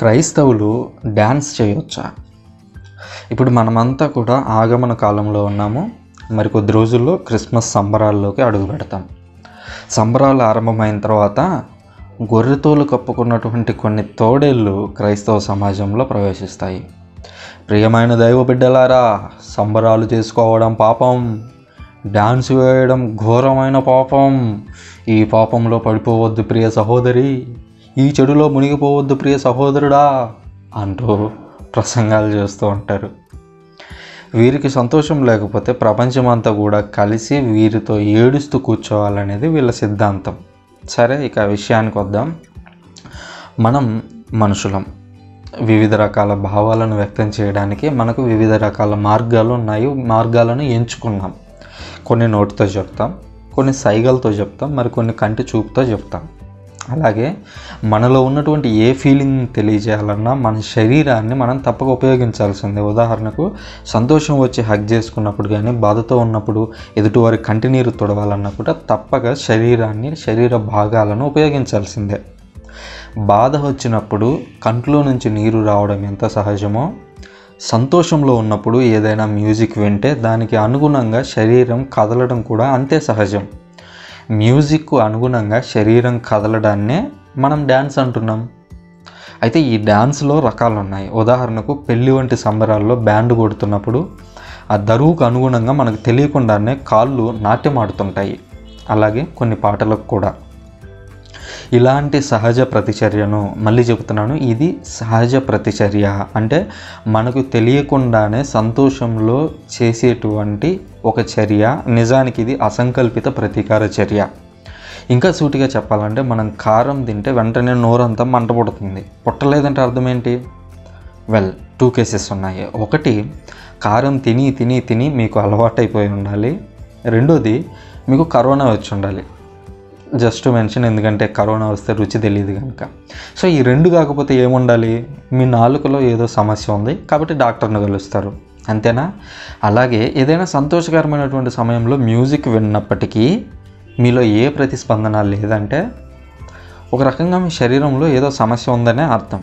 క్రైస్తవులు డ్యాన్స్ చేయొచ్చా ఇప్పుడు మనమంతా కూడా ఆగమన కాలంలో ఉన్నాము మరి కొద్ది రోజుల్లో క్రిస్మస్ సంబరాల్లోకి అడుగు పెడతాం సంబరాలు ఆరంభమైన తర్వాత గొర్రెతోలు కప్పుకున్నటువంటి కొన్ని తోడేళ్ళు క్రైస్తవ సమాజంలో ప్రవేశిస్తాయి ప్రియమైన దైవ బిడ్డలారా సంబరాలు చేసుకోవడం పాపం డాన్స్ వేయడం ఘోరమైన పాపం ఈ పాపంలో పడిపోవద్దు ప్రియ సహోదరి ఈ చెడులో మునిగిపోవద్దు ప్రియ సహోదరుడా అంటూ ప్రసంగాలు చేస్తూ ఉంటారు వీరికి సంతోషం లేకపోతే ప్రపంచమంతా కూడా కలిసి వీరితో ఏడుస్తూ కూర్చోవాలనేది వీళ్ళ సిద్ధాంతం సరే ఇక విషయానికి వద్దాం మనం మనుషులం వివిధ రకాల భావాలను వ్యక్తం చేయడానికి మనకు వివిధ రకాల మార్గాలు ఉన్నాయి మార్గాలను ఎంచుకున్నాం కొన్ని నోటితో చెప్తాం కొన్ని సైగలతో చెప్తాం మరి కొన్ని కంటి చూపుతో చెప్తాం అలాగే మనలో ఉన్నటువంటి ఏ ఫీలింగ్ తెలియజేయాలన్నా మన శరీరాన్ని మనం తప్పక ఉపయోగించాల్సిందే ఉదాహరణకు సంతోషం వచ్చి హగ్ చేసుకున్నప్పుడు కానీ బాధతో ఉన్నప్పుడు ఎదుటివారి కంటినీరు తొడవాలన్నా కూడా తప్పక శరీరాన్ని శరీర భాగాలను ఉపయోగించాల్సిందే బాధ వచ్చినప్పుడు కంట్లో నుంచి నీరు రావడం ఎంత సహజమో సంతోషంలో ఉన్నప్పుడు ఏదైనా మ్యూజిక్ వింటే దానికి అనుగుణంగా శరీరం కదలడం కూడా అంతే సహజం మ్యూజిక్కు అనుగుణంగా శరీరం కదలడాన్నే మనం డ్యాన్స్ అంటున్నాం అయితే ఈ డ్యాన్స్లో రకాలు ఉన్నాయి ఉదాహరణకు పెళ్లి వంటి సంబరాల్లో బ్యాండ్ కొడుతున్నప్పుడు ఆ దరువుకు అనుగుణంగా మనకు తెలియకుండానే కాళ్ళు నాట్యం ఆడుతుంటాయి అలాగే కొన్ని పాటలకు కూడా ఇలాంటి సహజ ప్రతిచర్యను మళ్ళీ చెబుతున్నాను ఇది సహజ ప్రతిచర్య అంటే మనకు తెలియకుండానే సంతోషంలో చేసేటువంటి ఒక చర్య నిజానికి ఇది అసంకల్పిత ప్రతీకార చర్య ఇంకా సూటిగా చెప్పాలంటే మనం కారం తింటే వెంటనే నోరంతా మంట పుడుతుంది పుట్టలేదంటే అర్థం ఏంటి వెల్ టూ కేసెస్ ఉన్నాయి ఒకటి కారం తిని తిని తిని మీకు అలవాటైపోయి ఉండాలి రెండోది మీకు కరోనా వచ్చి ఉండాలి జస్ట్ మెన్షన్ ఎందుకంటే కరోనా వస్తే రుచి తెలియదు కనుక సో ఈ రెండు కాకపోతే ఏముండాలి మీ నాలుకలో ఏదో సమస్య ఉంది కాబట్టి డాక్టర్ని కలుస్తారు అంతేనా అలాగే ఏదైనా సంతోషకరమైనటువంటి సమయంలో మ్యూజిక్ విన్నప్పటికీ మీలో ఏ ప్రతిస్పందన లేదంటే ఒక రకంగా మీ శరీరంలో ఏదో సమస్య ఉందనే అర్థం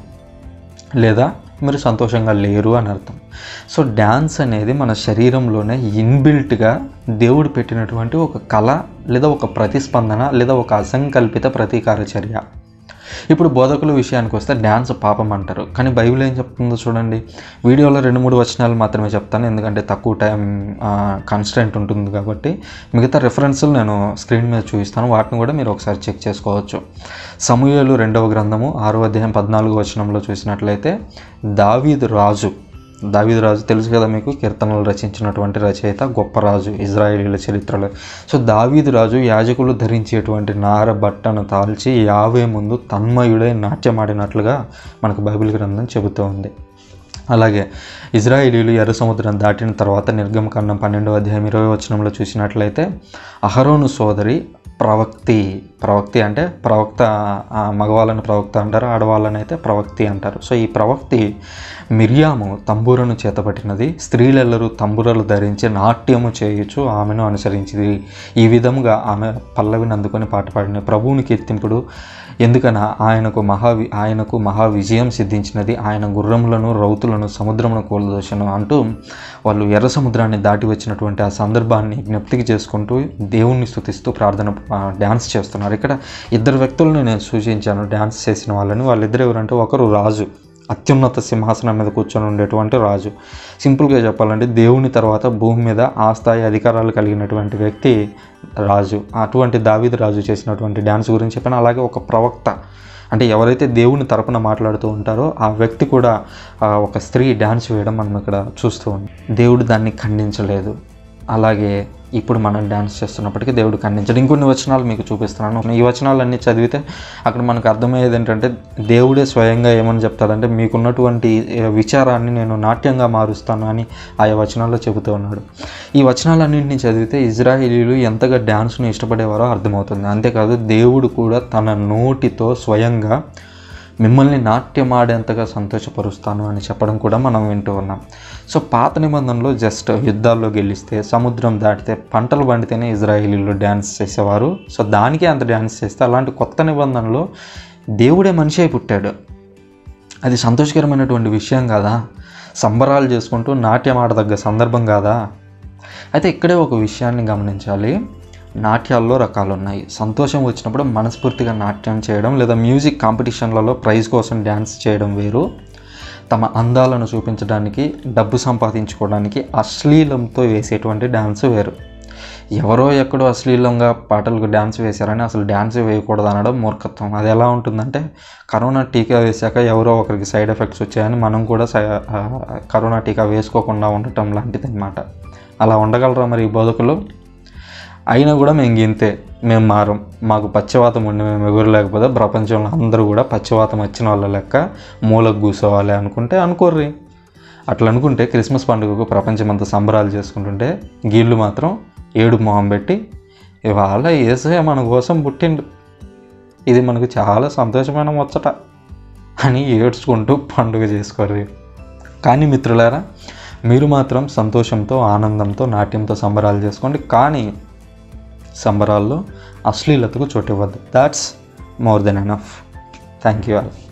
లేదా మీరు సంతోషంగా లేరు అని అర్థం సో డ్యాన్స్ అనేది మన శరీరంలోనే ఇన్బిల్ట్గా దేవుడు పెట్టినటువంటి ఒక కళ లేదా ఒక ప్రతిస్పందన లేదా ఒక అసంకల్పిత ప్రతీకార చర్య ఇప్పుడు బోధకుల విషయానికి వస్తే డ్యాన్స్ పాపం అంటారు కానీ బైబిల్ ఏం చెప్తుందో చూడండి వీడియోలో రెండు మూడు వచనాలు మాత్రమే చెప్తాను ఎందుకంటే తక్కువ టైం కాన్స్టెంట్ ఉంటుంది కాబట్టి మిగతా రెఫరెన్స్లు నేను స్క్రీన్ మీద చూపిస్తాను వాటిని కూడా మీరు ఒకసారి చెక్ చేసుకోవచ్చు సమూహలు రెండవ గ్రంథము ఆరో అధ్యాయం పద్నాలుగు వచనంలో చూసినట్లయితే దావీదు రాజు దావీదు రాజు తెలుసు కదా మీకు కీర్తనలు రచించినటువంటి రచయిత గొప్ప రాజు ఇజ్రాయేలీల చరిత్రలో సో దావీదు రాజు యాజకులు ధరించేటువంటి నార బట్టను తాల్చి యావే ముందు తన్మయుడై నాట్యమాడినట్లుగా మనకు బైబిల్ గ్రంథం చెబుతూ ఉంది అలాగే ఇజ్రాయేలీలు ఎర్ర సముద్రం దాటిన తర్వాత నిర్గమకాండం పన్నెండవ అధ్యాయం ఇరవై వచనంలో చూసినట్లయితే అహరోను సోదరి ప్రవక్తి ప్రవక్తి అంటే ప్రవక్త ఆ, మగవాళ్ళని ప్రవక్త అంటారు ఆడవాళ్ళని అయితే ప్రవక్తి అంటారు సో ఈ ప్రవక్తి మిరియాము తంబూరను చేతపట్టినది స్త్రీలెల్లరూ తంబురలు ధరించి నాట్యము చేయుచు ఆమెను అనుసరించింది ఈ విధముగా ఆమె పల్లవిని అందుకొని పాట పాడిన ప్రభువుని కీర్తింపుడు ఎందుకన ఆయనకు మహా వి- ఆయనకు మహా విజయం సిద్ధించినది ఆయన గుర్రములను రౌతులను సముద్రమును కూలదోషను అంటూ వాళ్ళు ఎర్ర సముద్రాన్ని దాటి వచ్చినటువంటి ఆ సందర్భాన్ని జ్ఞప్తికి చేసుకుంటూ దేవుణ్ణి స్థుతిస్తూ ప్రార్థన ఆ, డ్యాన్స్ చేస్తున్నారు ఇక్కడ ఇద్దరు వ్యక్తులను నేను సూచించాను డ్యాన్స్ చేసిన వాళ్ళని వాళ్ళిద్దరు ఎవరంటే ఒకరు రాజు అత్యున్నత సింహాసనం మీద కూర్చొని ఉండేటువంటి రాజు సింపుల్గా చెప్పాలంటే దేవుని తర్వాత భూమి మీద ఆ స్థాయి అధికారాలు కలిగినటువంటి వ్యక్తి రాజు అటువంటి దావీదు రాజు చేసినటువంటి డ్యాన్స్ గురించి చెప్పాను అలాగే ఒక ప్రవక్త అంటే ఎవరైతే దేవుని తరపున మాట్లాడుతూ ఉంటారో ఆ వ్యక్తి కూడా ఆ, ఒక స్త్రీ డ్యాన్స్ వేయడం మనం ఇక్కడ చూస్తూ ఉన్నాం దేవుడు దాన్ని ఖండించలేదు అలాగే ఇప్పుడు మనం డ్యాన్స్ చేస్తున్నప్పటికీ దేవుడు ఖండించడు ఇంకొన్ని వచనాలు మీకు చూపిస్తున్నాను ఈ వచనాలన్నీ చదివితే అక్కడ మనకు అర్థమయ్యేది ఏంటంటే దేవుడే స్వయంగా ఏమని చెప్తాడంటే మీకున్నటువంటి ఏ, విచారాన్ని నేను నాట్యంగా మారుస్తాను అని ఆయా వచనాల్లో చెబుతూ ఉన్నాడు ఈ వచనాలన్నింటినీ చదివితే ఇజ్రాయేలీలు ఎంతగా డ్యాన్స్ను ఇష్టపడేవారో అర్థమవుతుంది అంతేకాదు దేవుడు కూడా తన నోటితో స్వయంగా మిమ్మల్ని నాట్యమాడేంతగా సంతోషపరుస్తాను అని చెప్పడం కూడా మనం వింటూ ఉన్నాం సో పాత నిబంధనలో జస్ట్ యుద్ధాల్లో గెలిస్తే సముద్రం దాటితే పంటలు పండితేనే ఇజ్రాయేలీలు డ్యాన్స్ చేసేవారు సో దానికే అంత డ్యాన్స్ చేస్తే అలాంటి కొత్త నిబంధనలో దేవుడే మనిషి అయి పుట్టాడు అది సంతోషకరమైనటువంటి విషయం కదా సంబరాలు చేసుకుంటూ నాట్యం ఆడదగ్గ సందర్భం కాదా అయితే ఇక్కడే ఒక విషయాన్ని గమనించాలి నాట్యాల్లో రకాలు ఉన్నాయి సంతోషం వచ్చినప్పుడు మనస్ఫూర్తిగా నాట్యం చేయడం లేదా మ్యూజిక్ కాంపిటీషన్లలో ప్రైజ్ కోసం డ్యాన్స్ చేయడం వేరు తమ అందాలను చూపించడానికి డబ్బు సంపాదించుకోవడానికి అశ్లీలంతో వేసేటువంటి డ్యాన్స్ వేరు ఎవరో ఎక్కడో అశ్లీలంగా పాటలకు డ్యాన్స్ వేశారని అసలు డ్యాన్స్ వేయకూడదు అనడం మూర్ఖత్వం అది ఎలా ఉంటుందంటే కరోనా టీకా వేశాక ఎవరో ఒకరికి సైడ్ ఎఫెక్ట్స్ వచ్చాయని మనం కూడా సై- ఆ, కరోనా టీకా వేసుకోకుండా ఉండటం లాంటిది అనమాట అలా ఉండగలరా మరి ఈ బతుకులు అయినా కూడా మేము గింతే మేము మారం మాకు పచ్చవాతం ఉండి మేము ఎగురు లేకపోతే ప్రపంచంలో అందరూ కూడా పచ్చవాతం వచ్చిన వాళ్ళ లెక్క మూలకు కూర్చోవాలి అనుకుంటే అనుకోర్రి అట్లా అనుకుంటే క్రిస్మస్ పండుగకు ప్రపంచమంతా సంబరాలు చేసుకుంటుంటే గీళ్ళు మాత్రం ఏడు మొహం పెట్టి ఇవాళ ఏసే మన కోసం పుట్టిండు ఇది మనకు చాలా సంతోషమైన ముచ్చట అని ఏడ్చుకుంటూ పండుగ చేసుకోరు కానీ మిత్రులారా మీరు మాత్రం సంతోషంతో ఆనందంతో నాట్యంతో సంబరాలు చేసుకోండి కానీ సంబరాల్లో అశ్లీలతకు చోటు ఇవ్వద్దు that's more than enough thank you all